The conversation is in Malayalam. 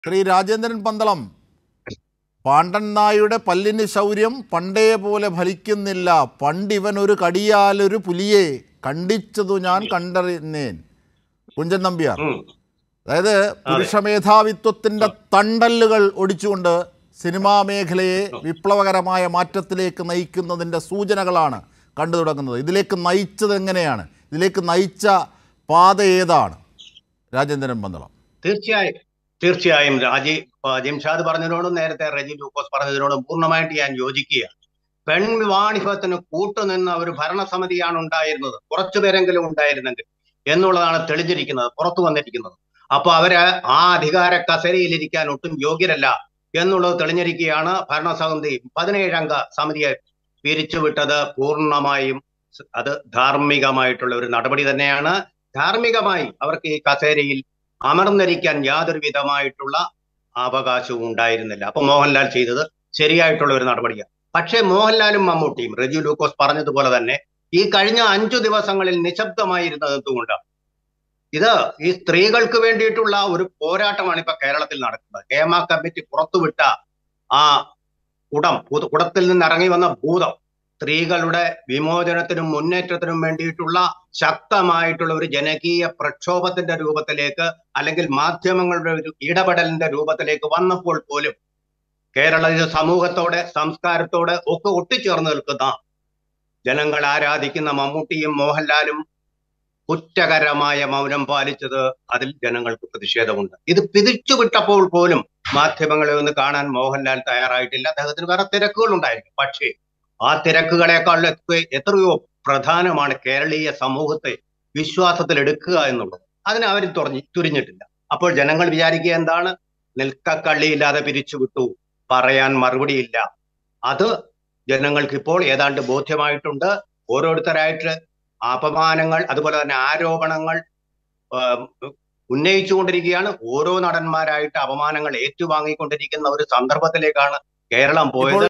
ശ്രീ രാജേന്ദ്രൻ പന്തളം പാണ്ഡൻ നായുടെ പല്ലിന് ശൗര്യം പണ്ടേ പോലെ ഫലിക്കുന്നില്ല പണ്ടിവൻ ഒരു കടിയാലൊരു പുലിയെ കണ്ടിച്ചതു ഞാൻ കണ്ടറിഞ്ഞേൻ കുഞ്ചൻ നമ്പ്യാർ ഉം. അതായത് പുരുഷ മേധാവിത്വത്തിൻ്റെ തണ്ടല്ലുകൾ ഒടിച്ചുകൊണ്ട് സിനിമാ മേഖലയെ വിപ്ലവകരമായ മാറ്റത്തിലേക്ക് നയിക്കുന്നതിൻ്റെ സൂചനകളാണ് കണ്ടു തുടങ്ങുന്നത് ഇതിലേക്ക് നയിച്ചത് എങ്ങനെയാണ് ഇതിലേക്ക് നയിച്ച പാത ഏതാണ് രാജേന്ദ്രൻ പന്തളം തീർച്ചയായും തീർച്ചയായും രാജി ആ, ജിംഷാദ് പറഞ്ഞതിനോടും നേരത്തെ റെജി ലൂക്കോസ് പറഞ്ഞതിനോടും പൂർണ്ണമായിട്ട് ഞാൻ യോജിക്കുകയാണ് പെൺ വിവാണിഭത്തിന് കൂട്ടുനിന്ന ഒരു ഭരണസമിതിയാണ് ഉണ്ടായിരുന്നത് കുറച്ചുപേരെങ്കിലും ഉണ്ടായിരുന്നെങ്കിൽ എന്നുള്ളതാണ് തെളിഞ്ഞിരിക്കുന്നത് പുറത്തു വന്നിരിക്കുന്നത് അപ്പൊ അവര് ആ അധികാര കസേരയിലിരിക്കാൻ ഒട്ടും യോഗ്യരല്ല എന്നുള്ളത് തെളിഞ്ഞിരിക്കുകയാണ് ഭരണസമിതി പതിനേഴംഗ സമിതിയെ പിരിച്ചുവിട്ടത് പൂർണ്ണമായും അത് ധാർമ്മികമായിട്ടുള്ള ഒരു നടപടി തന്നെയാണ് ധാർമ്മികമായി അവർക്ക് ഈ കസേരയിൽ അമർന്നിരിക്കാൻ യാതൊരു വിധമായിട്ടുള്ള അവകാശവും ഉണ്ടായിരുന്നില്ല അപ്പൊ മോഹൻലാൽ ചെയ്തത് ശരിയായിട്ടുള്ള ഒരു നടപടിയാണ് പക്ഷേ മോഹൻലാലും മമ്മൂട്ടിയും റെജു ലൂക്കോസ് പറഞ്ഞതുപോലെ തന്നെ ഈ കഴിഞ്ഞ അഞ്ചു ദിവസങ്ങളിൽ നിശബ്ദമായിരുന്നത് എന്തുകൊണ്ടാണ് ഇത് ഈ സ്ത്രീകൾക്ക് വേണ്ടിയിട്ടുള്ള ഒരു പോരാട്ടമാണ് ഇപ്പൊ കേരളത്തിൽ നടക്കുന്നത് ഹേമ കമ്മിറ്റി പുറത്തുവിട്ട ആ കുടം പുതു- കുടത്തിൽ നിന്ന് ഇറങ്ങി വന്ന ഭൂതം സ്ത്രീകളുടെ വിമോചനത്തിനും മുന്നേറ്റത്തിനും വേണ്ടിയിട്ടുള്ള ശക്തമായിട്ടുള്ള ഒരു ജനകീയ പ്രക്ഷോഭത്തിന്റെ രൂപത്തിലേക്ക് അല്ലെങ്കിൽ മാധ്യമങ്ങളുടെ ഒരു ഇടപെടലിന്റെ രൂപത്തിലേക്ക് വന്നപ്പോൾ പോലും കേരള സമൂഹത്തോടെ സംസ്കാരത്തോടെ ഒക്കെ ഒട്ടിച്ചേർന്ന് നിൽക്കുന്ന ജനങ്ങൾ ആരാധിക്കുന്ന മമ്മൂട്ടിയും മോഹൻലാലും കുറ്റകരമായ മൗനം പാലിച്ചത് അതിൽ ജനങ്ങൾക്ക് പ്രതിഷേധമുണ്ട് ഇത് പിരിച്ചുവിട്ടപ്പോൾ പോലും മാധ്യമങ്ങളെ ഒന്ന് കാണാൻ മോഹൻലാൽ തയ്യാറായിട്ടില്ല അദ്ദേഹത്തിന് വേറെ തിരക്കുകൾ ഉണ്ടായിരിക്കും പക്ഷേ ആ തിരക്കുകളെക്കാൾ എത്ര- എത്രയോ പ്രധാനമാണ് കേരളീയ സമൂഹത്തെ വിശ്വാസത്തിൽ എടുക്കുക എന്നുള്ളത് അതിന് അവർ തുറഞ്ഞി തുരിഞ്ഞിട്ടില്ല അപ്പോൾ ജനങ്ങൾ വിചാരിക്കുക എന്താണ് നിൽക്കക്കള്ളിയില്ലാതെ പിരിച്ചുവിട്ടു പറയാൻ മറുപടിയില്ല അത് ജനങ്ങൾക്ക് ഇപ്പോൾ ഏതാണ്ട് ബോധ്യമായിട്ടുണ്ട് ഓരോരുത്തരായിട്ട് അപമാനങ്ങൾ അതുപോലെ തന്നെ ആരോപണങ്ങൾ ആം, ഉന്നയിച്ചുകൊണ്ടിരിക്കുകയാണ് ഓരോ നടന്മാരായിട്ട് അപമാനങ്ങൾ ഏറ്റുവാങ്ങിക്കൊണ്ടിരിക്കുന്ന ഒരു സന്ദർഭത്തിലേക്കാണ് കേരളം പോയത്